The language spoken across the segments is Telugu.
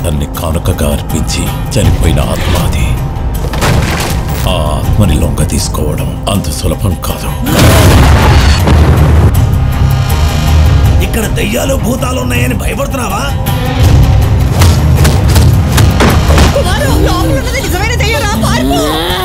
ప్రాణాన్ని కానుకగా అర్పించి చనిపోయిన ఆత్మ అది ఆ ఆత్మని లొంగ తీసుకోవడం అంత సులభం కాదు ఇక్కడ దయ్యాలు భూతాలు ఉన్నాయని భయపడుతున్నావా కుమారు లోపల ఉన్నది నిజమైన దయ్యరా పారిపో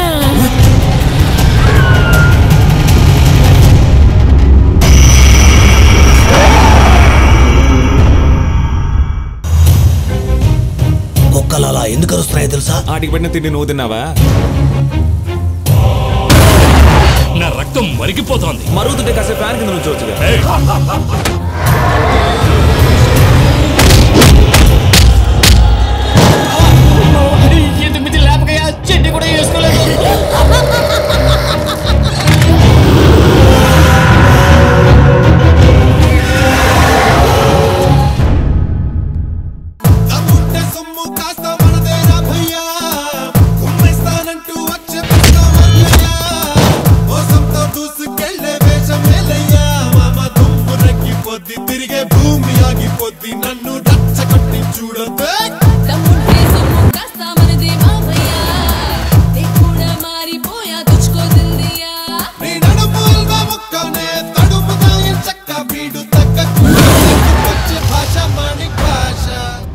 కుక్కలు అలా ఎందుకు అరుస్తున్నాయో తెలుసా ఆటికి పెట్టిన తిండి నువ్వు తిన్నావా నా రక్తం మరిగిపోతోంది మరుగుతుంటే కాసేపు ఫ్యాన్ కింద నుంచోవచ్చుగా ఎనిమిది లేపకయ్యా చెడ్డి కూడా వేసుకోలేదు తమ్ముంటే సొమ్ము కాస్త మనదేరా భయ్యా కుమ్మేస్తానంటూ వచ్చే పుస్తమల్లయ్యా మోసంతో దూసుకెళ్ళే వేషం వేలయ్యా మామ దుమ్ము రక్కిపోద్ది తిరిగే భూమి ఆగిపోద్ది నన్ను డచ్చగొట్టి చూడొద్దే తమ్ముంటే సొమ్ము కాస్త మనదే మావయ్యా నే కూడా మారిపోయా తుచ్చుకో దిల్దియా నీ నడుము అల్వా ముక్కనే తడుపు దాయం చక్క వీడు తగ్గ వచ్చే భాష మాణిక్ భాష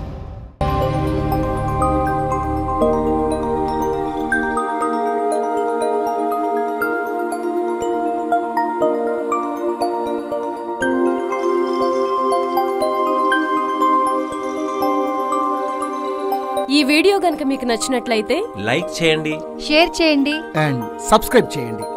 ఈ వీడియో గనుక మీకు నచ్చినట్లయితే లైక్ చేయండి షేర్ చేయండి అండ్ సబ్స్క్రైబ్ చేయండి